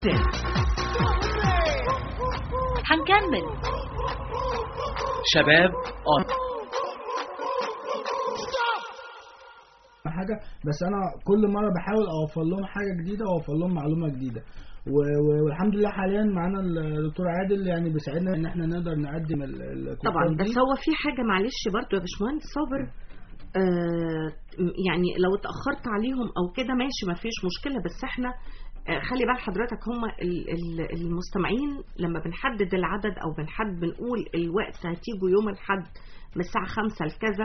هنكمل شباب اون حاجه بس انا كل مره بحاول اوفر لهم حاجه جديده واوفر لهم معلومه جديده و- و- والحمد لله حاليا معانا الدكتور عادل يعني بيساعدنا ان احنا نقدر نقدم ال- ال- طبعا الكورسات دي. بس هو في حاجه معلش برضو يا باشمهندس صابر آه يعني لو اتاخرت عليهم او كده ماشي ما فيش مشكله بس احنا آه خلي بال حضرتك هم المستمعين لما بنحدد العدد او بنحدد بنقول الوقت هتيجوا يوم الاحد من الساعه 5 لكذا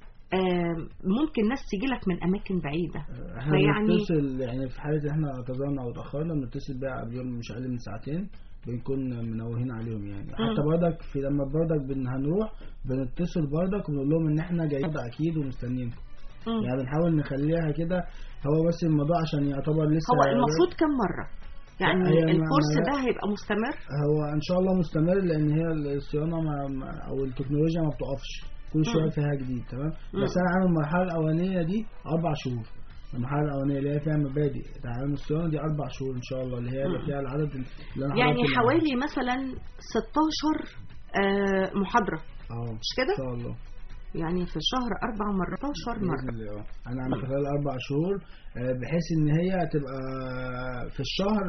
آه ممكن ناس تيجي لك من اماكن بعيده احنا فيعني بنتصل يعني في حاله احنا اعتذرنا او اتاخرنا بنتصل بيها قبلهم مش اقل من ساعتين بنكون منوهين عليهم يعني حتى برضك في لما برضك بن هنروح بنتصل برضك وبنقول لهم ان احنا جايين اكيد ومستنيينكم مم. يعني بنحاول نخليها كده هو بس الموضوع عشان يعتبر لسه هو المفروض كم مره يعني هي ما- الكورس ما- ده هيبقى مستمر هو ان شاء الله مستمر لان هي الصيانه ما ما- او التكنولوجيا ما بتقفش كل شويه مم. فيها جديد تمام مم. بس انا عامل المرحله الاولانيه دي اربع شهور المرحله الاولانيه اللي هي فيها مبادئ تعلم الصيانه دي اربع شهور ان شاء الله اللي هي هيبقى مم. فيها العدد اللي انا يعني حضرته حوالي مثلا 16 آه، محاضرة اه مش كده؟ ان شاء الله يعني في الشهر أربع مرات 16 بإذن مرة الله، اه. انا عامل خلال اربع شهور آه، بحيث ان هي تبقى في الشهر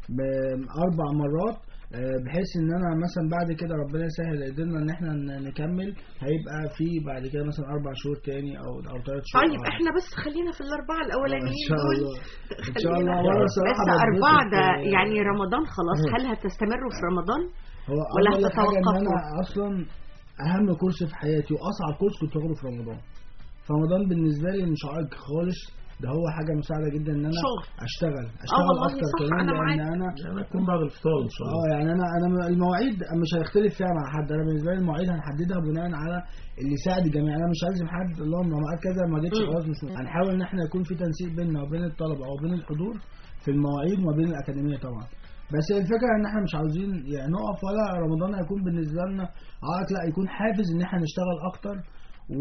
باربع مرات آه، بحيث ان انا مثلا بعد كده ربنا يسهل قدرنا ان احنا ن- نكمل هيبقى في بعد كده مثلا اربع شهور تاني او او ثلاث شهور طيب أو احنا بس خلينا في الأربعة ان الأولانيين شاء دول الله ان شاء الله خلينا- وانا صراحه بس بتبسط، أربعة ده آه، يعني رمضان خلاص هل هتستمروا في رمضان؟ هو ولا أقول لك حاجة ان هتتوقفوا؟ انا اصلا اهم كورس في حياتي واصعب كورس كنت واخده في رمضان فرمضان بالنسبه لي مش عائق خالص ده هو حاجه مساعده جدا ان انا شغل. اشتغل اشتغل والله اكتر صح، كمان أنا لان معاك. انا يعني هتكون بعد الفطار ان شاء الله اه يعني انا انا المواعيد مش هنختلف فيها مع حد انا بالنسبه لي المواعيد هنحددها بناء على اللي يساعد الجميع انا مش عايز حد اللهم لو معاك كذا ما جتش مم. خلاص مش مهم. هنحاول ان احنا يكون في تنسيق بيننا وبين الطلبه او بين الحضور في المواعيد وما بين الاكاديميه طبعا بس الفكره ان احنا مش عاوزين يعني نقف ولا رمضان هيكون بالنسبه لنا عائق لا يكون حافز ان احنا نشتغل اكتر و...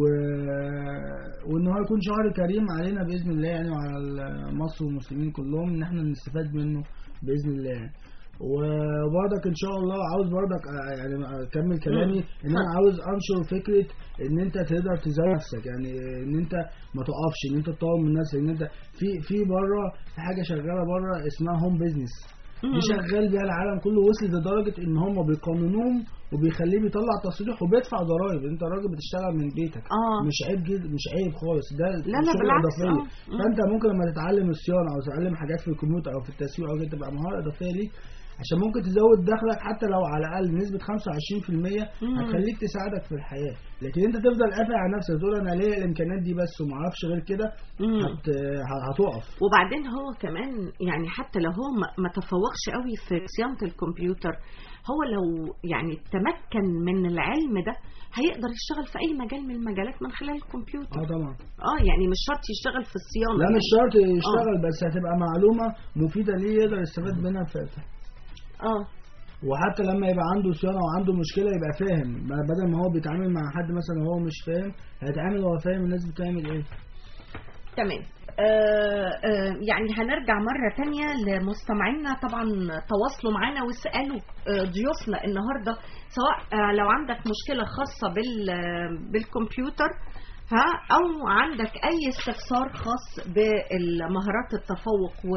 وان هو يكون شهر كريم علينا باذن الله يعني وعلى مصر والمسلمين كلهم ان احنا نستفاد منه باذن الله يعني. وبرضك ان شاء الله عاوز برضك آه، يعني اكمل كلامي ان انا عاوز انشر فكره ان انت تقدر تزود نفسك يعني ان انت ما تقفش ان انت تطور من نفسك ان انت في في بره في حاجه شغاله بره اسمها هوم بيزنس دي شغال بيها العالم كله وصل لدرجه ان هم بيقانونوهم وبيخليه بيطلع تصريح وبيدفع ضرائب انت راجل بتشتغل من بيتك اه مش عيب جد مش عيب خالص ده لا لا شغل بالعكس إضافية. اه فانت ممكن لما تتعلم الصيانه او تتعلم حاجات في الكمبيوتر او في التسويق او كده تبقى مهاره اضافيه ليك عشان ممكن تزود دخلك حتى لو على الاقل نسبه 25% مم. هتخليك تساعدك في الحياه لكن انت تفضل قافل على نفسك تقول انا ليا الامكانيات دي بس وما اعرفش غير كده مم. هت... هتقف وبعدين هو كمان يعني حتى لو هو ما- ما تفوقش قوي في صيانة الكمبيوتر هو لو يعني تمكن من العلم ده هيقدر يشتغل في اي مجال من المجالات من خلال الكمبيوتر اه طبعا اه يعني مش شرط يشتغل في الصيانة لا يعني. مش شرط يشتغل بس هتبقى معلومه مفيده ليه يقدر يستفاد منها في في- اه وحتى لما يبقى عنده صيانه وعنده مشكله يبقى فاهم ما بدل ما هو بيتعامل مع حد مثلا وهو مش فاهم هيتعامل وهو فاهم الناس بتعمل ايه تمام آه آه يعني هنرجع مرة تانية لمستمعينا طبعا تواصلوا معنا واسألوا آه ضيوفنا النهاردة سواء آه لو عندك مشكلة خاصة بال آه، بالكمبيوتر ها أو عندك أي استفسار خاص بالمهارات التفوق و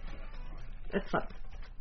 اتفضل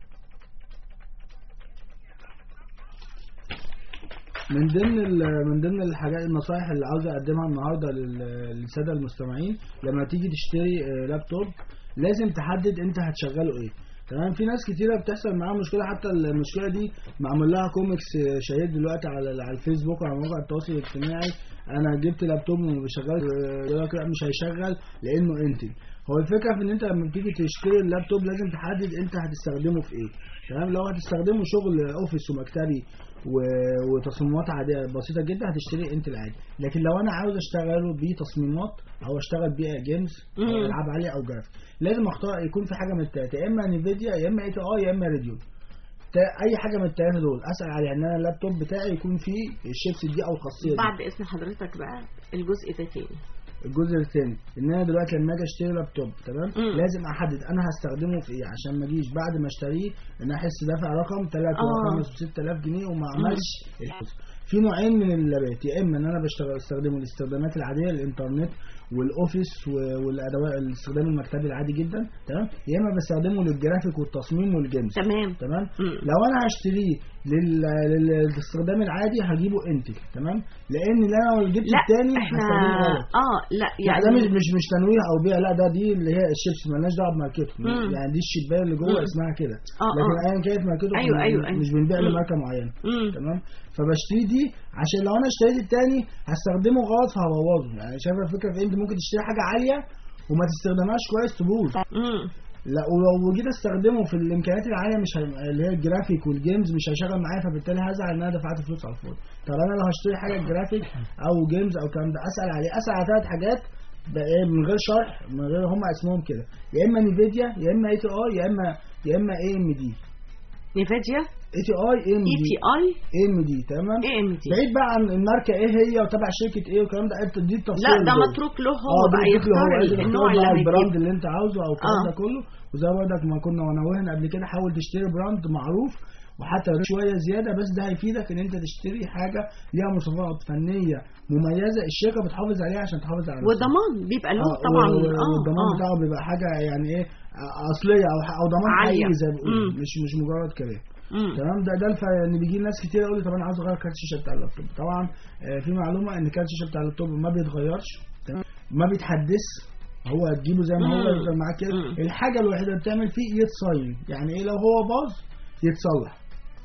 من ضمن ال- من ضمن الحاجات النصائح اللي عاوز اقدمها النهارده لل- للساده المستمعين لما تيجي تشتري آه، لابتوب لازم تحدد انت هتشغله ايه تمام في ناس كتيره بتحصل معاها مشكله حتى المشكله دي معمول لها كوميكس آه، شهير دلوقتي على على الفيسبوك وعلى مواقع التواصل الاجتماعي انا جبت لابتوب وما بيشغلش آه، يقول لك لا مش هيشغل لانه انتل هو الفكره في ان انت لما تيجي تشتري اللابتوب لازم تحدد انت هتستخدمه في ايه تمام لو هتستخدمه شغل اوفيس ومكتبي و- وتصميمات عاديه بسيطه جدا هتشتري انت العادي لكن لو انا عاوز اشتغله بتصميمات او اشتغل بيه جيمز او مم. العاب عاليه او جرافيك لازم اختار يكون في حاجه من التلاته يا اما نيفيديا يا اما اي تي اي يا اما راديو تا- اي حاجه من التلاته دول اسال عليها ان انا اللابتوب بتاعي يكون فيه الشيبس دي او الخاصيه دي بعد إذن حضرتك بقى الجزء ده تاني الجزء الثاني ان انا دلوقتي لما اجي اشتري لابتوب تمام مم. لازم احدد انا هستخدمه في ايه عشان ما اجيش بعد ما اشتريه ان أنا احس دافع رقم 3 آه. و5 و6000 جنيه وما عملش الحساب في نوعين من اللابات يا اما ان انا بشتغل استخدمه الاستخدامات العاديه الانترنت والاوفيس و- والادوات الاستخدام المكتبي العادي جدا تمام يا اما بستخدمه للجرافيك والتصميم والجيمز تمام تمام مم. لو انا هشتريه لل... لل- للاستخدام العادي هجيبه انتل تمام لان لو انا جبت لا التاني احنا هستخدمه غلط اه لا يعني يعني ده مش مش مش تنويه او بيع لا ده دي اللي هي الشيبس مالناش دعوه بماركته مم. يعني دي الشبايه اللي جوه مم. اسمها كده آه، لكن آه. ايا كانت ماركته أيوة، مش- أيوة، أيوة. مش بنبيع مم. لماركه معينه مم. تمام فبشتري دي عشان لو انا اشتريت التاني هستخدمه غلط فهبوظه يعني شايف الفكره في إيه؟ انت ممكن تشتري حاجه عاليه وما تستخدمهاش كويس تبوظ مم. لا ولو جيت استخدمه في الامكانيات العاليه مش ه... اللي هي الجرافيك والجيمز مش هيشغل معايا فبالتالي هزعل ان انا دفعت فلوس على الفاضي طب انا لو هشتري حاجه جرافيك او جيمز او الكلام ده اسال عليه اسال على ثلاث حاجات بقى إيه من غير شرح من غير هم اسمهم كده يا اما نيفيديا يا اما اي تي اي يا اما يا اما اي ام دي نيفيديا اي تي اي اي ام اي دي تي اي اي ام دي تمام اي ام دي بعيد بقى عن الماركه ايه هي وتبع شركه ايه والكلام ده انت دي التفصيل لا ده جوه. متروك له هو اه بقى بيديك له يختار هو عايز ال- يختار النوع بقى اللي البراند هيجيبه اللي انت عاوزه او الكلام آه. ده كله وزي برضك ما كنا ونوهنا قبل كده حاول تشتري براند معروف وحتى شويه زياده بس ده هيفيدك ان انت تشتري حاجه ليها مواصفات فنيه مميزه الشركه بتحافظ عليها عشان تحافظ على نفسها. وضمان بيبقى له آه، طبعا و- و- اه والضمان اه بتاعه بيبقى حاجه يعني ايه آه، اصليه او ح- او ضمان عالية. حقيقي زي ما بيقولوا مم. مش مش مجرد كلام مم. تمام ده ده الف ان بيجي ناس كتير يقول لي طب انا عاوز اغير كارت الشاشه بتاع اللابتوب طبعا آه، في معلومه ان كارت الشاشه بتاع اللابتوب ما بيتغيرش تمام؟ ما بيتحدث هو هتجيبه زي ما هو مم. يفضل معاك كده مم. الحاجه الوحيده اللي بتعمل فيه يتصين يعني ايه لو هو باظ يتصلح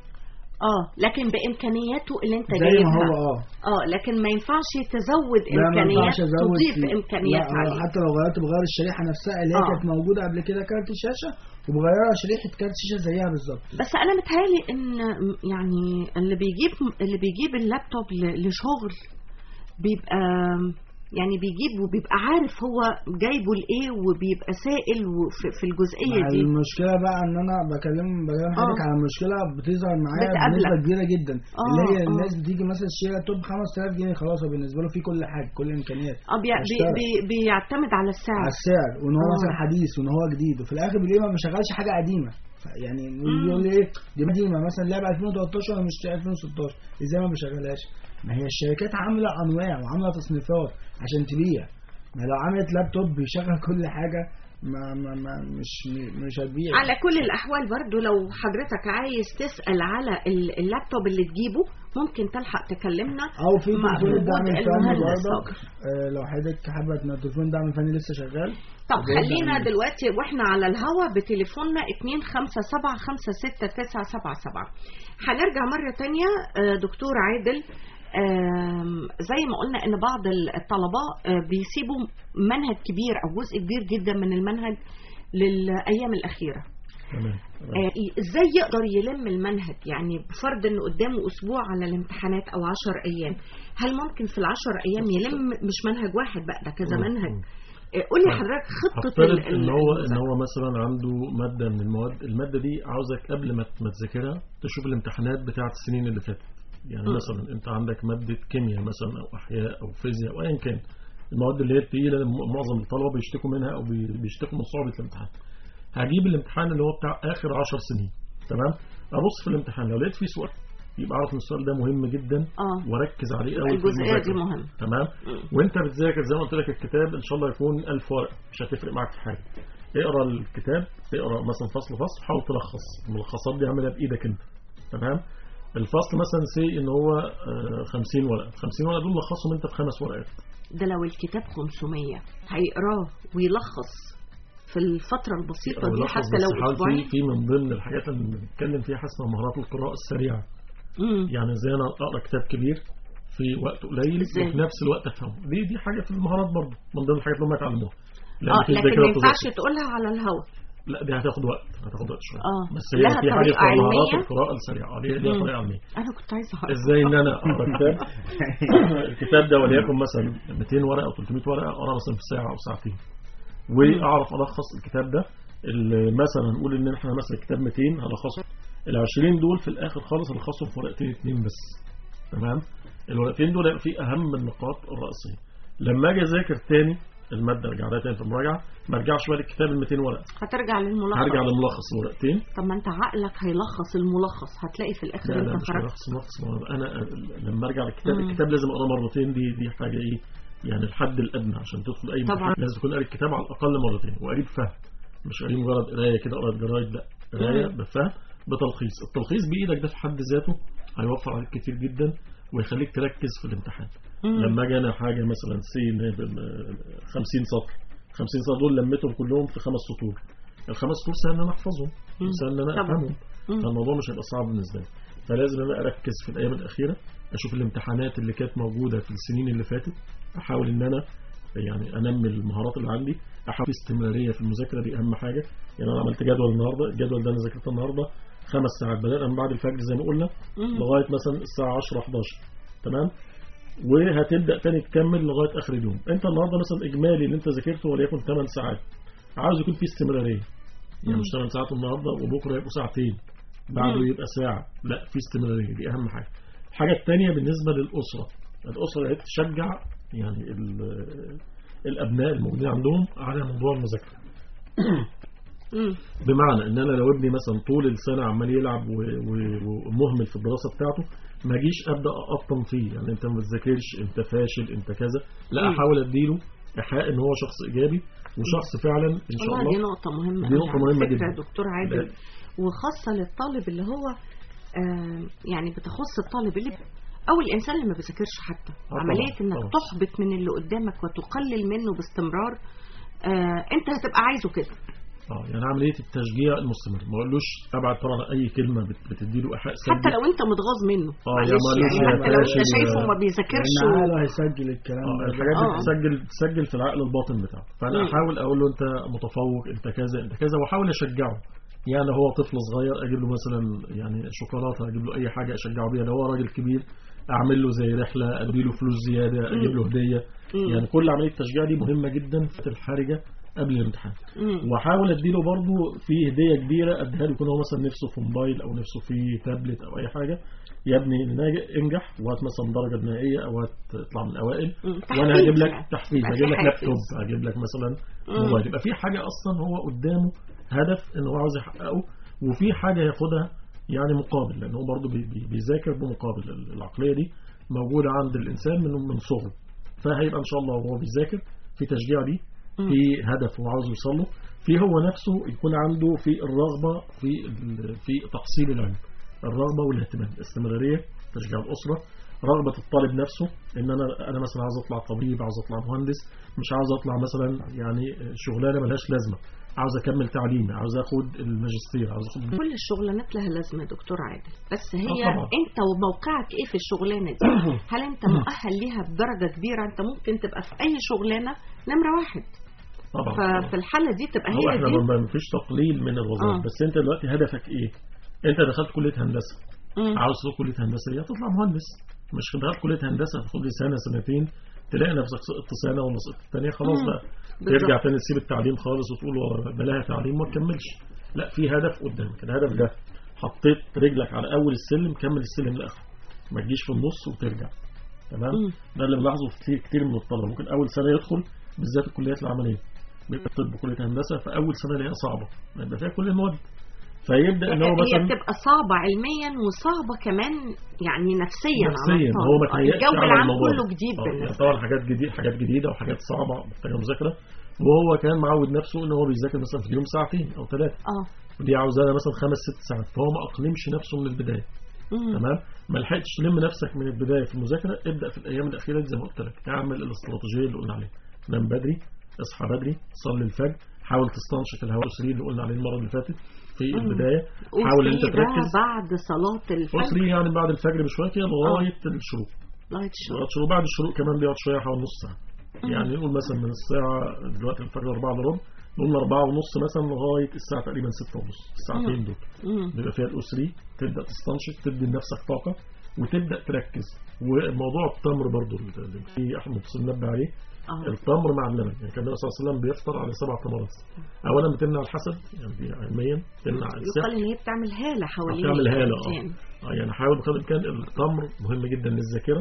اه لكن بامكانياته اللي انت زي ما جايبها هو اه اه لكن ما ينفعش تزود لا ما امكانيات ينفعش ازود تضيف فيه. امكانيات لا هو عليه حتى لو غيرت بغير الشريحه نفسها اللي هي آه. كانت موجوده قبل كده كارت الشاشه وبغيرها شريحه كارت شاشه زيها بالظبط بس انا متهيألي ان يعني اللي بيجيب اللي بيجيب اللابتوب ل- لشغل بيبقى يعني بيجيب وبيبقى عارف هو جايبه لايه وبيبقى سائل وفي- في الجزئيه مع دي المشكله بقى ان انا بكلم بكلم حضرتك آه. على مشكله بتظهر معايا بتقابلك. بنسبه كبيره جدا آه، اللي هي آه. الناس بتيجي مثلا تشتري لابتوب 5000 جنيه خلاص هو بالنسبه له فيه كل حاجه كل الامكانيات اه بي بي هشتغل. بي بيعتمد على على السعر السعر وان هو آه. مثلا حديث وان هو جديد وفي الاخر بيلاقيه ما بيشغلش حاجه قديمه ف- يعني يقول لي ايه دي قديمه مثلا لعبه 2013 وانا مشتري 2016 ازاي ما بشغلهاش ما هي الشركات عامله انواع وعامله تصنيفات عشان تبيع ما لو عملت لابتوب بيشغل كل حاجه ما ما, ما مش مش هتبيع على كل الاحوال برضو لو حضرتك عايز تسال على ال- اللابتوب اللي تجيبه ممكن تلحق تكلمنا او في مع تليفون وجود الدعم الفني المهندس برضك صابر. آه لو حضرتك حابه ان التليفون الدعم الفني لسه شغال طب بيبدأ خلينا من- دلوقتي واحنا على الهوا بتليفوننا 2575667 هنرجع مرة تانية آه، دكتور عادل آم، زي ما قلنا ان بعض الطلبة آه، بيسيبوا منهج كبير او جزء كبير جدا من المنهج للايام الاخيره تمام آه، ازاي يقدر يلم المنهج يعني بفرض انه قدامه اسبوع على الامتحانات او عشر ايام هل ممكن في العشر ايام يلم مش منهج واحد بقى ده كذا مم. منهج مم. آه، قول لي حضرتك خطه هفترض ال- ان ال- هو ان المذاكرة. هو مثلا عنده ماده من المواد الماده دي عاوزك قبل ما ما تذاكرها تشوف الامتحانات بتاعه السنين اللي فاتت يعني م. مثلا انت عندك ماده كيمياء مثلا او احياء او فيزياء او ايا كان المواد اللي هي التقيله م- معظم الطلبه بيشتكوا منها او بي- بيشتكوا من صعوبه الامتحان هجيب الامتحان اللي هو بتاع اخر 10 سنين تمام ابص في الامتحان لو لقيت فيه سؤال يبقى اعرف ان السؤال ده مهم جدا اه واركز عليه يبقى قوي في الجزئيه دي المذاكره مهمه تمام مم. وانت بتذاكر زي ما قلت لك الكتاب ان شاء الله يكون 1000 ورقه مش هتفرق معاك في حاجه اقرا الكتاب اقرا مثلا فصل فصل حاول تلخص الملخصات دي اعملها بايدك انت تمام الفصل مثلا سي ان هو آه، 50 ورقه 50 ورقه دول لخصهم انت في خمس ورقات ده لو الكتاب 500 هيقراه ويلخص في الفترة البسيطة أو دي يلخص حتى بس لو حاول في أسبوعين في من ضمن الحاجات اللي بنتكلم فيها حاجه اسمها مهارات القراءه السريعه مم. يعني ازاي انا اقرا كتاب كبير في وقت قليل إزاي؟ وفي نفس الوقت افهمه دي دي حاجه في المهارات برضه من ضمن الحاجات اللي هم يتعلموها لأن اه في لكن ذاكرة ما ينفعش وتذاكر. تقولها على الهوا لا دي هتاخد وقت هتاخد وقت شويه آه. بس هي لها في حاجه طريقة اسمها مهارات علمية؟ القراءه السريعه دي دي مم. طريقه علميه أنا كنت عايزة أعرف ازاي ان انا اقرا كتاب الكتاب ده وليكن مثلا 200 ورقه او 300 ورقه اقرا مثلا في ساعه او ساعتين واعرف الخص الكتاب ده اللي مثلا نقول ان احنا مثلا كتاب 200 هلخصه ال 20 دول في الاخر خالص هلخصهم في ورقتين اتنين بس تمام الورقتين دول هيبقى فيه اهم النقاط الرئيسيه لما اجي اذاكر تاني الماده ارجع لها تاني في المراجعه ما ارجعش بقى للكتاب ال 200 ورقه هترجع للملخص هرجع لملخص ورقتين طب ما انت عقلك هيلخص الملخص هتلاقي في الاخر لا لا انت مش خرجت ملخص ملخص ما هو انا لما ارجع للكتاب مم. الكتاب لازم اقراه مرتين دي دي حاجه ايه يعني الحد الادنى عشان تدخل اي طبعا. امتحان لازم تكون قاري الكتاب على الاقل مرتين وقاري بفهم مش قاري مجرد قرايه كده قرايه جرايد لا قرايه مم. بفهم بتلخيص التلخيص بايدك ده في حد ذاته هيوفر عليك كتير جدا ويخليك تركز في الامتحان مم. لما اجي انا حاجه مثلا سي إن هي بم- 50 سطر 50 سطر دول لميتهم كلهم في خمس سطور الخمس سطور سهل ان انا احفظهم مم. سهل ان انا طبعا. افهمهم مم. فالموضوع مش هيبقى صعب بالنسبه لي فلازم انا اركز في الايام الاخيره اشوف الامتحانات اللي كانت موجوده في السنين اللي فاتت احاول ان انا يعني انمي المهارات اللي عندي احاول في استمراريه في المذاكره دي اهم حاجه يعني انا عملت جدول النهارده الجدول ده انا ذاكرته النهارده خمس ساعات بدأنا من بعد الفجر زي ما قلنا مم. لغايه مثلا الساعه 10 11 تمام وهتبدا تاني تكمل لغايه اخر اليوم انت النهارده مثلا اجمالي اللي انت ذاكرته وليكن 8 ساعات عاوز يكون في استمراريه يعني مم. مش 8 ساعات النهارده وبكره يبقوا ساعتين بعده مم. يبقى ساعه لا في استمراريه دي اهم حاجه الحاجه الثانيه بالنسبه للاسره الاسره هي تشجع يعني ال- الابناء الموجودين عندهم على موضوع المذاكره مم. بمعنى ان انا لو ابني مثلا طول السنه عمال يلعب و- و- ومهمل في الدراسه بتاعته ما اجيش ابدا اقطم فيه يعني انت ما بتذاكرش انت فاشل انت كذا لا مم. احاول اديله ايحاء ان هو شخص ايجابي وشخص فعلا ان شاء والله دي الله نقطة مهمة دي أوي نقطة على مهمة فكرة جدا. يا دكتور عادل لا. وخاصة للطالب اللي هو آه يعني بتخص الطالب اللي أو الإنسان اللي ما بيذاكرش حتى طبعا، عملية إنك طبعا. تحبط من اللي قدامك وتقلل منه باستمرار آه أنت هتبقى عايزه كده اه يعني عمليه التشجيع المستمر ما اقولوش ابعد طبعا اي كلمه بت- بتديله ايحاء سلبي حتى لو أنت متغاظ منه آه، معلش يا معلش يعني يا حتى لو أنت فاشل، شايفه يا- ما بيذاكرش لان و- عقله هيسجل الكلام اه ده الحاجات دي آه. بتسجل تسجل في العقل الباطن بتاعه فانا مم. احاول اقول له انت متفوق انت كذا انت كذا واحاول اشجعه يعني هو طفل صغير اجيب له مثلا يعني شوكولاته اجيب له اي حاجه اشجعه بيها لو هو راجل كبير اعمل له زي رحله ادي له فلوس زياده اجيب له هديه مم. يعني كل عمليه التشجيع دي مهمه جدا في الحرجه قبل الامتحان مم. واحاول اديله برضه في هديه كبيره اديها له يكون هو مثلا نفسه في موبايل او نفسه في تابلت او اي حاجه يا ابني ناجح انجح وهات مثلا درجه نهائيه او هات تطلع من الاوائل مم. وانا تحفيز هجيب لك يعني. تحفيز يبقى هجيب في لك حافز. لابتوب هجيب لك مثلا مم. موبايل يبقى في حاجه اصلا هو قدامه هدف ان هو عاوز يحققه وفي حاجه ياخدها يعني مقابل لان هو برضه بي- بي- بيذاكر بمقابل العقليه دي موجوده عند الانسان من من صغره فهيبقى ان شاء الله وهو بيذاكر في تشجيع ليه مم. في هدف هو عاوز يوصل له في هو نفسه يكون عنده في الرغبه في ال- في تحصيل العلم الرغبه والاهتمام الاستمراريه تشجيع الاسره رغبه الطالب نفسه ان انا انا مثلا عاوز اطلع طبيب عاوز اطلع مهندس مش عاوز اطلع مثلا يعني شغلانه ملهاش لازمه عاوز اكمل تعليمي عاوز اخد الماجستير عاوز اخد كل الشغلانات لها لازمه يا دكتور عادل بس هي آه طبعا. انت وموقعك ايه في الشغلانه دي هل انت مؤهل ليها بدرجه كبيره انت ممكن تبقى في اي شغلانه نمره واحد طبعا ففي الحالة دي تبقى هو هي احنا دي ما ما فيش تقليل من الوظائف آه. بس انت دلوقتي هدفك ايه انت دخلت كليه هندسه مم. عاوز تدخل كليه هندسه ليه تطلع مهندس مش دخلت كليه هندسه تاخد لي سنه سنتين تلاقي نفسك سقطت سنه ولا سقطت الثانيه خلاص مم. بقى بالظبط. ترجع تاني تسيب التعليم خالص وتقول والله بلاها تعليم وما تكملش لا في هدف قدامك الهدف ده حطيت رجلك على اول السلم كمل السلم لاخره ما تجيش في النص وترجع تمام مم. ده اللي بلاحظه في كتير كتير من الطلبه ممكن اول سنه يدخل بالذات الكليات العمليه بيبقى طب كليه هندسه فاول سنه اللي هي صعبه يبقى فيها كل المواد فيبدا ان هو هي مثلا بتبقى صعبة علميا وصعبة كمان يعني نفسيا على نفسيا الطالب. هو ما آه، تهيأش الجو على العام الموضوع كله ده. جديد آه، يعني بالنسبة طبعا حاجات جديده حاجات جديده وحاجات صعبه محتاجه مذاكره وهو كان معود نفسه ان هو بيذاكر مثلا في اليوم ساعتين او ثلاثه اه ودي عاوزاه مثلا خمس ست ساعات فهو ما اقلمش نفسه من البدايه مم. تمام ما لحقتش تلم نفسك من البدايه في المذاكره ابدا في الايام الاخيره دي زي ما قلت لك اعمل الاستراتيجيه اللي قلنا عليها نام بدري اصحى بدري صلي الفجر حاول تستنشق الهواء الاسري اللي قلنا عليه المره اللي فاتت في مم. البدايه حاول ان انت وفي ده تركز بعد صلاة الفجر اسري يعني بعد الفجر بشويه كده لغايه الشروق لغاية الشروق لغايه الشروق بعد الشروق كمان بيقعد شويه حوالي نص ساعه يعني نقول مثلا من الساعه دلوقتي الفجر 4 الا ربع نقول 4 ونص مثلا لغايه الساعه تقريبا 6 ونص الساعتين دول مم. بيبقى فيها الأسري تبدأ تستنشق تدي لنفسك طاقة وتبدأ تركز وموضوع التمر برضو اللي في أحمد حسين نبه عليه اه التمر مع اللبن يعني كان النبي صلى الله عليه وسلم بيفطر على سبع تمرات أولا بتمنع الحسد يعني دي علميا تمنع يقال السحر ان هي بتعمل هالة حوالين بتعمل هالة الإنسان. اه آه، يعني حاول بقدر الإمكان التمر مهم جدا للذاكرة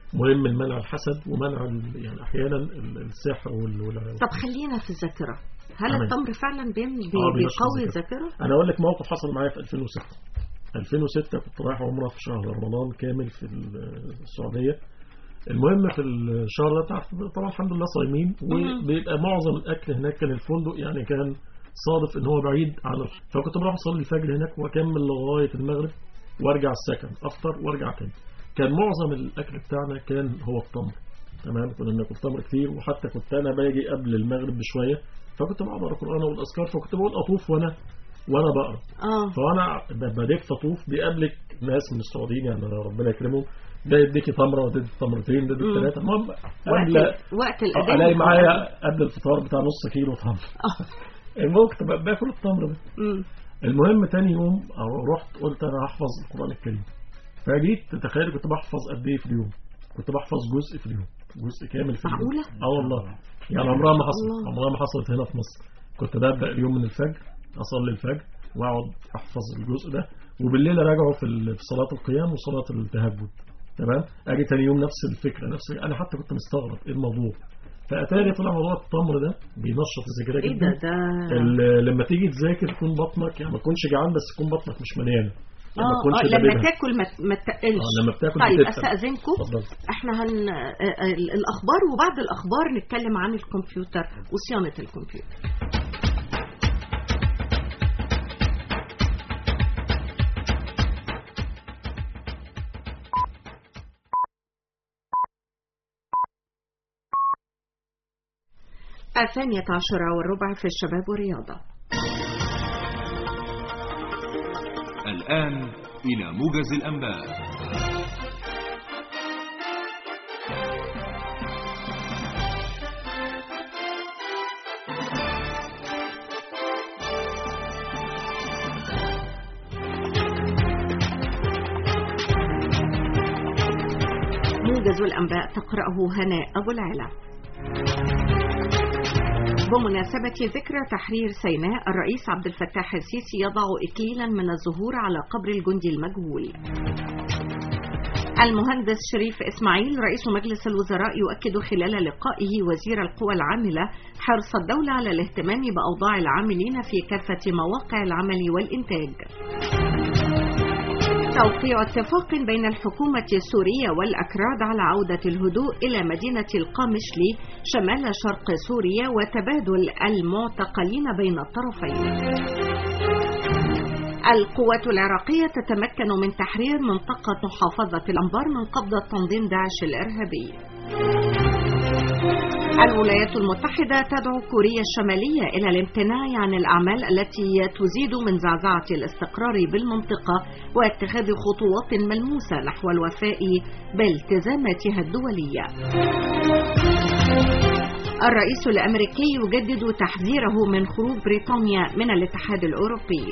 مهم لمنع الحسد ومنع ال- يعني احيانا ال- السحر وال وال- طب خلينا في الذاكرة هل تمام. التمر فعلا بيم- بي- آه، بينشط بيقوي الذاكرة. الذاكرة؟ انا اقول لك موقف حصل معايا في 2006 2006 كنت رايح عمره في شهر رمضان كامل في السعوديه المهم في الشهر ده تعرف طبعا الحمد لله صايمين وبيبقى معظم الاكل هناك كان الفندق يعني كان صادف ان هو بعيد عن فكنت بروح اصلي الفجر هناك واكمل لغايه المغرب وارجع السكن افطر وارجع تاني كان معظم الاكل بتاعنا كان هو التمر تمام كنا بناكل تمر كتير وحتى كنت انا باجي قبل المغرب بشويه فكنت بقعد اقرا قران والاذكار فكنت بقول اطوف وانا وانا بقرا اه فانا ب- بديت اطوف بيقابلك ناس من السعوديين يعني ربنا يكرمهم ده يديكي تمره وده يديك تمرتين ده يديك مم. ثلاثه المهم وقت واملا وقت الأذان الاقي معايا قبل الفطار بتاع نص كيلو تمر آه. المهم كنت بقى باكل التمر ده مم. المهم تاني يوم رحت قلت انا هحفظ القران الكريم فجيت تخيل كنت بحفظ قد ايه في اليوم كنت بحفظ جزء في اليوم جزء كامل في اليوم معقولة؟ اه والله يعني عمرها ما حصلت الله. عمرها ما حصلت هنا في مصر كنت ببدا اليوم من الفجر اصلي الفجر واقعد احفظ الجزء ده وبالليل اراجعه في ال- في صلاه القيام وصلاه التهجد تمام اجي تاني يوم نفس الفكره نفس انا حتى كنت مستغرب ايه الموضوع فاتاري طلع موضوع التمر ده بينشط الذاكره ايه جدا ده ده ال- لما تيجي تذاكر يكون بطنك يعني ما تكونش جعان بس يكون بطنك مش مليانه يعني ما اه تكونش آه، لما لابدها. تاكل ما ما تقلش اه لما بتاكل طيب بتتقل. استاذنكم اتفضل احنا هن آه، آه، الاخبار وبعد الاخبار نتكلم عن الكمبيوتر وصيانه الكمبيوتر الثانية عشرة والربع في الشباب والرياضة الآن إلى موجز الأنباء موجز الأنباء تقرأه هناء أبو العلا بمناسبة ذكرى تحرير سيناء الرئيس عبد الفتاح السيسي يضع إكليلا من الزهور على قبر الجندي المجهول المهندس شريف إسماعيل رئيس مجلس الوزراء يؤكد خلال لقائه وزير القوى العاملة حرص الدولة على الاهتمام بأوضاع العاملين في كافة مواقع العمل والإنتاج توقيع اتفاق بين الحكومة السورية والأكراد على عودة الهدوء إلى مدينة القامشلي شمال شرق سوريا وتبادل المعتقلين بين الطرفين القوات العراقية تتمكن من تحرير منطقة محافظة الأنبار من قبضة تنظيم داعش الإرهابي الولايات المتحدة تدعو كوريا الشمالية إلى الامتناع عن الأعمال التي تزيد من زعزعة الاستقرار بالمنطقة واتخاذ خطوات ملموسة نحو الوفاء بالتزاماتها الدولية. الرئيس الأمريكي يجدد تحذيره من خروج بريطانيا من الاتحاد الأوروبي.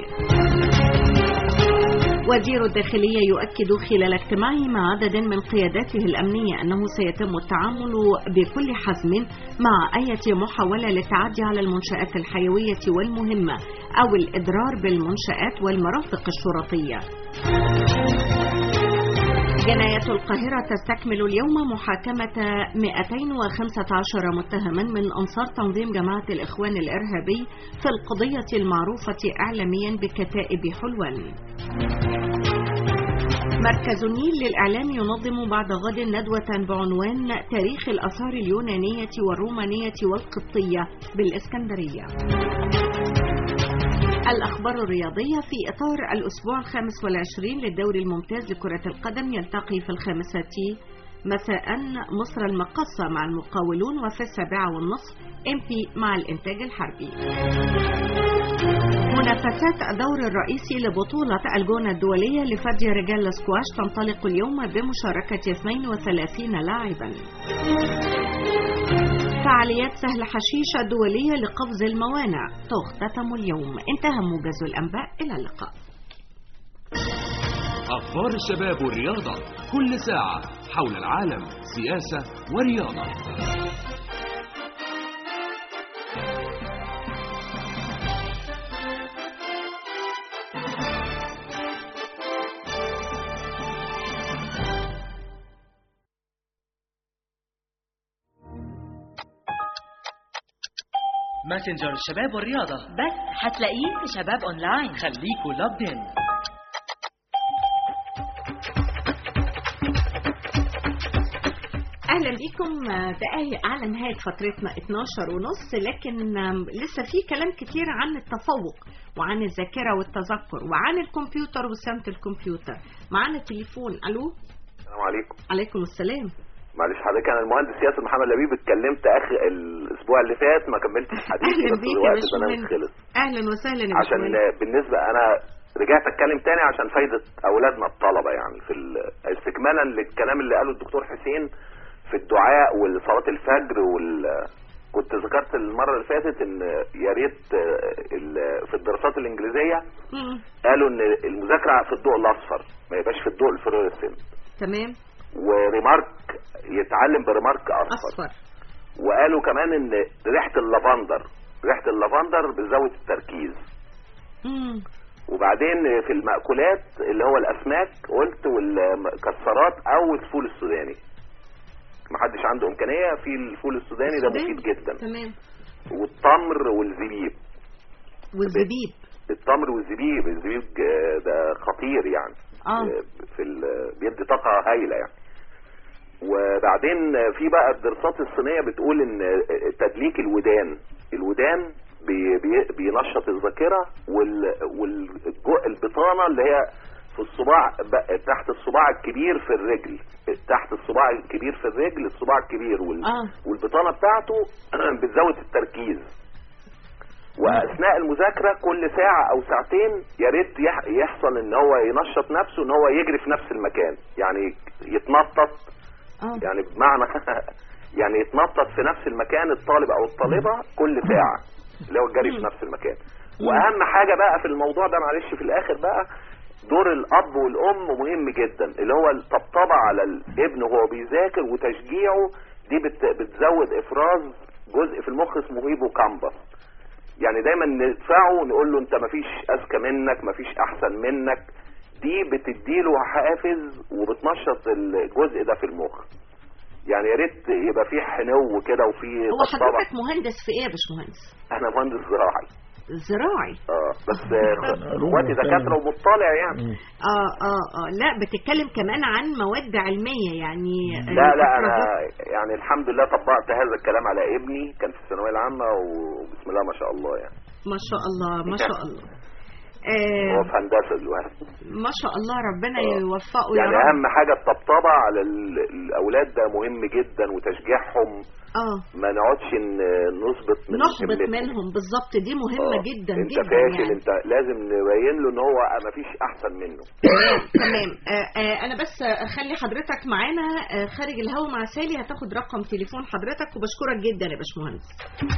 وزير الداخلية يؤكد خلال اجتماعه مع عدد من قياداته الأمنية أنه سيتم التعامل بكل حزم مع أي محاولة للتعدي على المنشآت الحيوية والمهمة أو الإضرار بالمنشآت والمرافق الشرطية. جناية القاهرة تستكمل اليوم محاكمة 215 متهما من أنصار تنظيم جماعة الإخوان الإرهابي في القضية المعروفة إعلاميا بكتائب حلوان. مركز النيل للإعلام ينظم بعد غد ندوة بعنوان تاريخ الآثار اليونانية والرومانية والقبطية بالإسكندرية. الأخبار الرياضية في إطار الأسبوع الخامس والعشرين للدوري الممتاز لكرة القدم يلتقي في الخامسة مساء مصر المقصة مع المقاولون وفي السابعة والنصف إمبي مع الإنتاج الحربي منافسات الدور الرئيسي لبطولة الجونة الدولية لفرد رجال السكواش تنطلق اليوم بمشاركة 32 لاعبا فعاليات سهل حشيش الدولية لقفز الموانع تختتم اليوم انتهى موجز الأنباء إلى اللقاء أخبار الشباب والرياضة كل ساعة حول العالم سياسة ورياضة ماسنجر الشباب والرياضة بس هتلاقيه في شباب اونلاين خليكوا لابدين اهلا بيكم آه، دقايق على نهايه فترتنا 12 ونص لكن آم، لسه في كلام كتير عن التفوق وعن الذاكره والتذكر وعن الكمبيوتر وسمه الكمبيوتر معانا تليفون الو السلام عليكم عليكم السلام معلش حضرتك انا المهندس ياسر محمد لبيب اتكلمت اخر الاسبوع اللي فات ما كملتش حديثي اهلا بس بيك يا الوقت البرنامج باشمهندس خلص اهلا وسهلا يا عشان باشمهندس بالنسبه انا رجعت اتكلم تاني عشان فايده اولادنا الطلبه يعني في ال- استكمالا للكلام اللي قاله الدكتور حسين في الدعاء وصلاه الفجر وال كنت ذكرت المره اللي فاتت ان يا ريت آه، ال- في الدراسات الانجليزيه مم، قالوا ان المذاكره في الضوء الاصفر ما يبقاش في الضوء الفلوريسنت تمام وريمارك يتعلم بريمارك اصفر اصفر وقالوا كمان ان ريحه اللافندر ريحه اللافندر بتزود التركيز مم، وبعدين في المأكولات اللي هو الاسماك قلت والمكسرات او الفول السوداني محدش عنده امكانيه في الفول السوداني ده السوداني. مفيد جدا تمام والتمر والزبيب والزبيب التمر والزبيب الزبيب آه، ده خطير يعني اه آه، في ال- بيدي طاقه هايله يعني وبعدين في بقى الدراسات الصينيه بتقول ان تدليك الودان الودان بي بي بينشط الذاكره وال والبطانه اللي هي في الصباع ب- تحت الصباع الكبير في الرجل تحت الصباع الكبير في الرجل الصباع الكبير وال اه والبطانه بتاعته بتزود التركيز واثناء المذاكره كل ساعه او ساعتين يا ريت يح- يحصل ان هو ينشط نفسه ان هو يجري في نفس المكان يعني يتنطط اه يعني بمعنى يعني يتنطط في نفس المكان الطالب او الطالبه كل ساعه اللي هو الجري في نفس المكان واهم حاجه بقى في الموضوع ده معلش في الاخر بقى دور الاب والام مهم جدا اللي هو الطبطبه على الابن وهو بيذاكر وتشجيعه دي بت بتزود افراز جزء في المخ اسمه هيبوكامبس يعني دايما ندفعه ونقول له انت مفيش اذكى منك مفيش احسن منك دي بتديله حافز وبتنشط الجزء ده في المخ يعني يا ريت يبقى في حنو كده وفي هو طبطبه حضرتك مهندس في ايه يا باشمهندس انا مهندس زراعي زراعي اه بس علوم اخواتي مختلفة. دكاتره ومطلع يعني مم. اه اه اه لا بتتكلم كمان عن مواد علميه يعني لا لا الإفرازات- انا يعني الحمد لله طبقت هذا الكلام على ابني كان في الثانويه العامه وبسم الله ما شاء الله يعني ما شاء الله ما شاء الله هو آه في هندسه دلوقتي ما شاء الله ربنا آه. يوفقه يا يعني رب اهم حاجه الطبطبه على ال- الاولاد ده مهم جدا وتشجيعهم اه ما نقعدش ن- نثبت من نحبط همتهم. منهم بالظبط دي مهمه آه. جدا انت جدا فاشل يعني انت لازم نبين له ان هو ما فيش احسن منه تمام تمام آه آه انا بس اخلي حضرتك معانا آه خارج الهوا مع سالي هتاخد رقم تليفون حضرتك وبشكرك جدا يا باشمهندس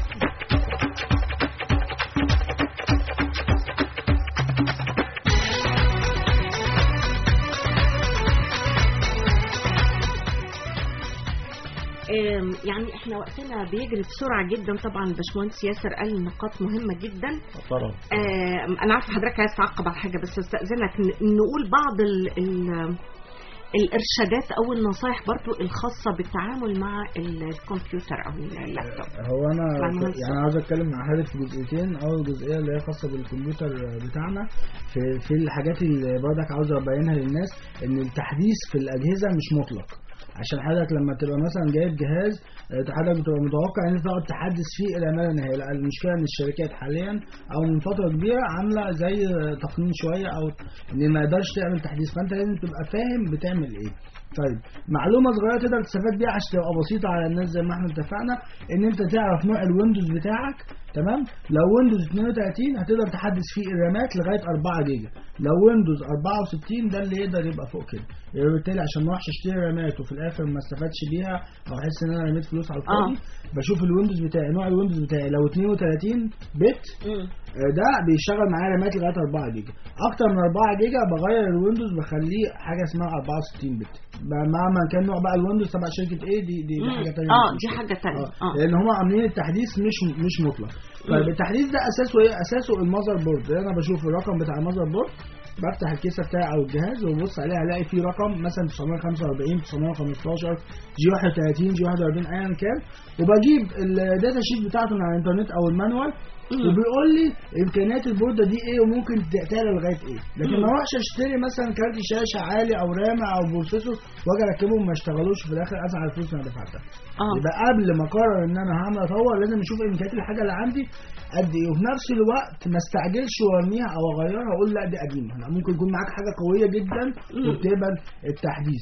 آم، يعني احنا وقتنا بيجري بسرعه جدا طبعا باشمهندس ياسر قال نقاط مهمه جدا طبعا آم، انا عارفه حضرتك عايز تعقب على حاجه بس استاذنك ن- نقول بعض ال ال الارشادات او النصائح برضو الخاصه بالتعامل مع الكمبيوتر او اللابتوب هو انا مع المهندس. يعني عاوز اتكلم مع حضرتك في جزئيتين اول جزئيه اللي هي خاصه بالكمبيوتر بتاعنا في في الحاجات اللي برضك عاوز ابينها للناس ان التحديث في الاجهزه مش مطلق عشان حضرتك لما تبقى مثلا جايب جهاز آه، حضرتك بتبقى متوقع ان انت تقعد تحدث فيه الى ما لا نهايه لا المشكله ان الشركات حاليا او من فتره كبيره عامله زي تقنين شويه او ان ما يقدرش تعمل تحديث فانت لازم تبقى فاهم بتعمل ايه طيب معلومه صغيره تقدر تستفاد بيها عشان تبقى بسيطه على الناس زي ما احنا اتفقنا ان انت تعرف نوع الويندوز بتاعك تمام لو ويندوز 32 هتقدر تحدث فيه الرامات لغايه 4 جيجا لو ويندوز 64 ده اللي يقدر يبقى فوق كده يبقى بالتالي عشان ما اروحش اشتري رامات وفي الاخر ما استفادش بيها او احس ان انا رميت فلوس على الفاضي بشوف الويندوز بتاعي نوع الويندوز بتاعي لو 32 بت مم. آه، ده بيشتغل معايا رامات لغايه 4 جيجا اكتر من 4 جيجا بغير الويندوز بخليه حاجه اسمها 64 بت بقى مهما كان نوع بقى الويندوز تبع شركه ايه دي دي, دي مم. حاجه ثانيه اه دي حاجه ثانيه اه لان هم عاملين التحديث مش مش مطلق طيب التحديث ده اساسه ايه اساسه المذر بورد انا بشوف الرقم بتاع المذر بورد بفتح الكيسه بتاعي او الجهاز وببص عليها الاقي فيه رقم مثلا 945 915 جي 31 جي 41 ايا كان وبجيب الداتا شيت بتاعته من على الانترنت او المانوال وبيقول لي امكانيات البورده دي ايه وممكن تعلى لغايه ايه لكن ما اروحش اشتري مثلا كارت شاشه عالي او رام او بروسيسور واجي اركبهم ما اشتغلوش وفي الاخر ازعل الفلوس اللي انا دفعتها اه يبقى قبل ما اقرر ان انا هعمل اطور لازم اشوف امكانيات الحاجه اللي عندي قد ايه وفي نفس الوقت ما استعجلش وارميها او اغيرها اقول لا دي قديمه لا ممكن يكون معاك حاجه قويه جدا وبتقبل التحديث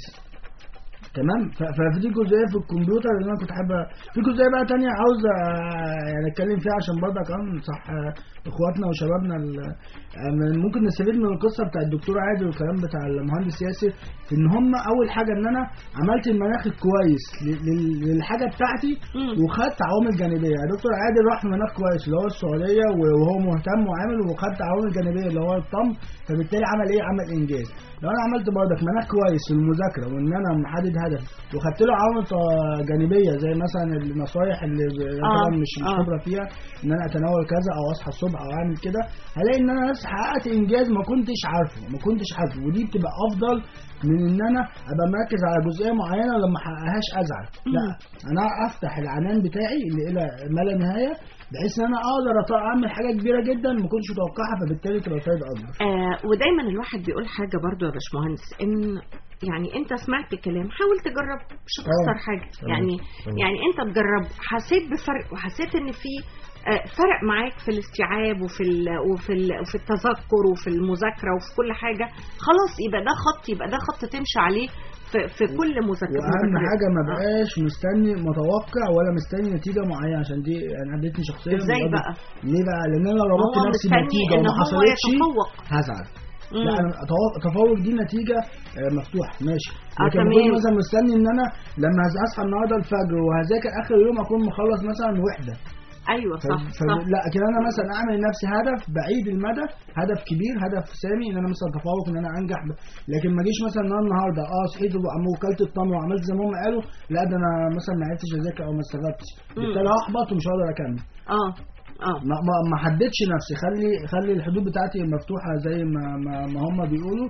تمام ف- ففي جزئيه في الكمبيوتر اللي انا كنت حابب في جزئيه بقى تانية عاوز آه، يعني اتكلم فيها عشان برضه كمان صح آه، اخواتنا وشبابنا ال- آه، ممكن نستفيد من القصه بتاع الدكتور عادل والكلام بتاع المهندس ياسر في ان هم اول حاجه ان انا عملت المناخ الكويس ل- لل- للحاجه بتاعتي مم. وخدت عوامل جانبيه يعني دكتور عادل راح في مناخ كويس اللي هو السعوديه و- وهو مهتم وعامل وخدت عوامل جانبيه اللي هو الطم فبالتالي عمل ايه عمل انجاز لو انا عملت برضك مناخ كويس في المذاكره وان انا محدد هدف وخدت له عوامل ط- جانبيه زي مثلا النصايح اللي ب- أنا آه، طبعا مش مش آه. خبره فيها ان انا اتناول كذا او اصحى الصبح او اعمل كده هلاقي ان انا نفسي حققت انجاز ما كنتش عارفه ما كنتش عارفه ودي بتبقى افضل من ان انا ابقى مركز على جزئيه معينه ولما احققهاش ازعل لا انا افتح العنان بتاعي اللي الى ما لا نهايه بحيث ان انا اقدر أط- اعمل حاجه كبيره جدا ما كنتش متوقعها فبالتالي تبقى فايده اكبر آه ودايما الواحد بيقول حاجة برضو يا باشمهندس ان يعني انت سمعت كلام حاول تجرب مش هتخسر آه. حاجة تمام. يعني تمام. يعني انت تجرب حسيت بفرق وحسيت ان في آه، فرق معاك في الاستيعاب وفي ال وفي ال وفي التذكر وفي المذاكرة وفي كل حاجة خلاص يبقى ده خط يبقى ده خط تمشي عليه في, في كل مذاكرة واهم مذاكرة. حاجه ما آه. بقاش مستني متوقع ولا مستني نتيجه معينه عشان دي انا عدتني شخصيا ازاي من قبل- بقى؟ ليه بقى لان انا لو ربطت هو نفسي مستني بنتيجه ان وما هو حصلتش يتفوق هزعل مم. لا انا أتوق- تفوق دي نتيجه آه، مفتوحه ماشي آه، لكن تمام. بكون مثلا مستني ان انا لما اصحى النهارده الفجر وهذاكر اخر اليوم اكون مخلص مثلا وحده ايوه ف... صح ف... صح لا لكن انا مثلا اعمل لنفسي هدف بعيد المدى هدف كبير هدف سامي ان انا مثلا اتفوق ان انا انجح ب... لكن ما اجيش مثلا ان انا النهارده اه صحيت وعم وكلت التمر وعملت زي ما هم قالوا لا ده انا مثلا ما عرفتش اذاكر او ما استفدتش بالتالي هحبط ومش هقدر اكمل اه اه ما ما ما حددش نفسي خلي خلي الحدود بتاعتي مفتوحه زي ما ما, ما هم بيقولوا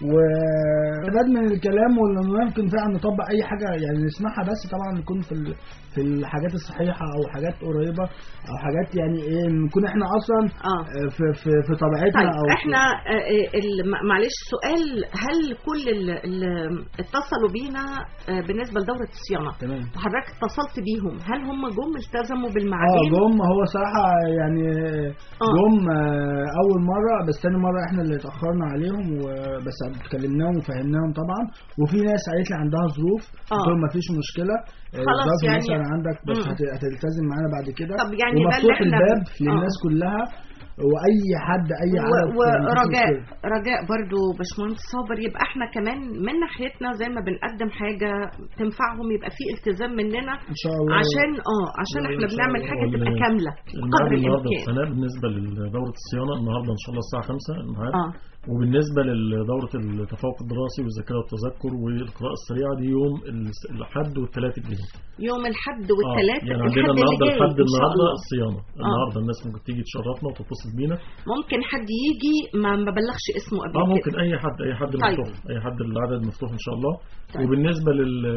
واستفاد من الكلام وان ممكن فعلا نطبق اي حاجه يعني نسمعها بس طبعا نكون في ال- في الحاجات الصحيحه او حاجات قريبه او حاجات يعني ايه نكون احنا اصلا اه آه، في في في طبيعتنا طيب او احنا آه، آه، ال- م- معلش سؤال هل كل اللي اتصلوا بينا آه، بالنسبه لدوره الصيانه تمام وحضرتك اتصلت بيهم هل هم جم التزموا اه بالمعايير جم هو صراحة يعني آه. جم آه، أول مرة بس تاني مرة احنا اللي اتأخرنا عليهم وبس كلمناهم وفهمناهم طبعا وفي ناس قالت لي عندها ظروف آه. قلت لهم مفيش مشكلة آه، خلاص ظرف يعني- مثلا عندك بس مم. هت- هتلتزم معانا بعد كده طب يعني ده اللي ومفتوح احنا- الباب آه. للناس كلها واي حد اي و- عدد مفيش ورجاء مشكلة. رجاء برضو باشمهندس صابر يبقى احنا كمان من ناحيتنا زي ما بنقدم حاجه تنفعهم يبقى في التزام مننا ان شاء الله عشان اه عشان لا، احنا إن شاء بنعمل الله. حاجه تبقى وال- كامله الميعاد قدر النهارده الامكان السنة بالنسبة لدورة الصيانة النهارده إن شاء الله الساعة 5 الميعاد اه وبالنسبة لدورة التفوق الدراسي والذاكرة والتذكر والقراءة السريعة دي يوم الس- الأحد والثلاث الجاي يوم الحد آه، والثلاث يعني الحد عندنا اللي النهارده جاي لحد ان شاء النهارده الله الصيانة النهارده الناس ممكن تيجي تشرفنا وتتصل بينا ممكن حد يجي ما ما بلغش اسمه قبل اه كده ممكن اي حد اي حد طيب. مفتوح اي حد العدد مفتوح ان شاء الله طيب. وبالنسبه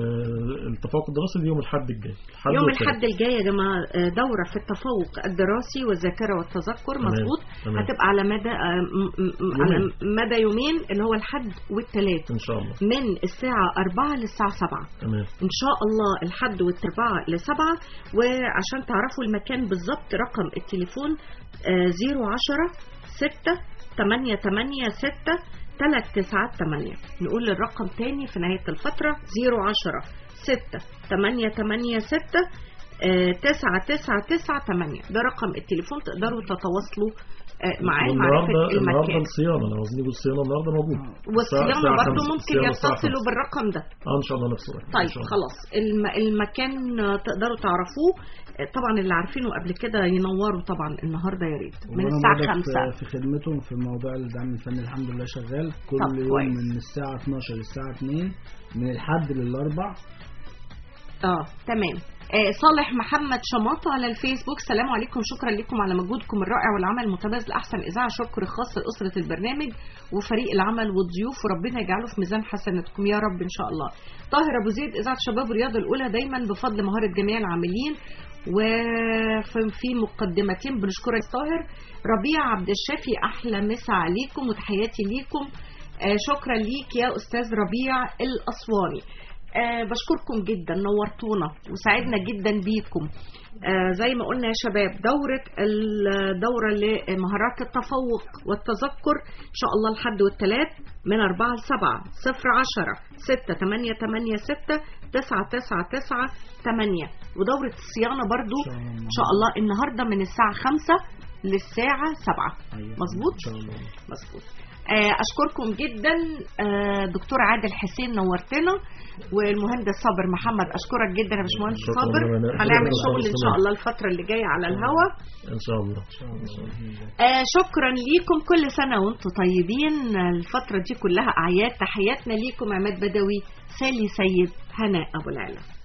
للتفوق الدراسي دي يوم الاحد الجاي الحد يوم والتلات. الحد الجاي يا جماعه آه، دوره في التفوق الدراسي والذاكره والتذكر تمام، مظبوط تمام. هتبقى على مدى آه، م- م- على يومين. مدى يومين اللي هو الحد والثلاث ان شاء الله من الساعة 4 للساعة 7 تمام إن شاء الله الحد والأربعة لسبعة وعشان تعرفوا المكان بالظبط رقم التليفون زيرو عشرة ستة تمانية تمانية ستة تلات تسعات تمانية نقول الرقم تاني في نهاية الفترة زيرو عشرة ستة تمانية تمانية ستة آه، تسعة تسعة تسعة تمانية ده رقم التليفون تقدروا تتواصلوا آه، معاه معرفة والنهارده النهارده المكان الصيانه لو عايزين يجوا الصيانه النهارده موجود والصيانة الساعة برضو خمسة. ممكن الصيانة الساعة يتصلوا خمسة. بالرقم ده اه ان شاء الله نفس الوقت طيب إن شاء الله. خلاص الم... المكان آه، تقدروا تعرفوه آه، طبعا اللي عارفينه قبل كده ينوروا طبعا النهارده يا ريت من وأنا الساعه برضك 5 في- في خدمتهم في موضوع الدعم الفني الحمد لله شغال كل طب يوم كويس. من الساعة 12 للساعة 2 من الحد للأربع اه تمام آه، صالح محمد شماطة على الفيسبوك السلام عليكم شكرا لكم على مجهودكم الرائع والعمل المتميز لأحسن إذاعة شكر خاص لأسرة البرنامج وفريق العمل والضيوف وربنا يجعله في ميزان حسناتكم يا رب إن شاء الله طاهر أبو زيد إذاعة شباب الرياضة الأولى دايما بفضل مهارة جميع العاملين وفي مقدمتين بنشكرك طاهر ربيع عبد الشافي أحلى مسا عليكم وتحياتي ليكم آه، شكرا ليك يا أستاذ ربيع الأسواني آه بشكركم جدا نورتونا وسعدنا جدا بيكم آه زي ما قلنا يا شباب دورة الدورة لمهارات التفوق والتذكر إن شاء الله الحد والثلاث من 4 ل 7 0 10 6 8 8 6 9 9 9 8 ودورة الصيانة برضو إن شاء الله النهاردة من الساعة 5 للساعة 7 أيوة. مظبوط إن شاء الله مظبوط آه، اشكركم جدا آه، دكتور عادل حسين نورتنا والمهندس صابر محمد اشكرك جدا يا باشمهندس شكراً صابر لنا. هنعمل شكراً شغل ان لنا. شاء الله الفتره اللي جايه على الهوا ان شاء الله آه شكرا ليكم كل سنه وانتم طيبين الفتره دي كلها اعياد تحياتنا ليكم عماد بدوي سالي سيد هناء ابو العلا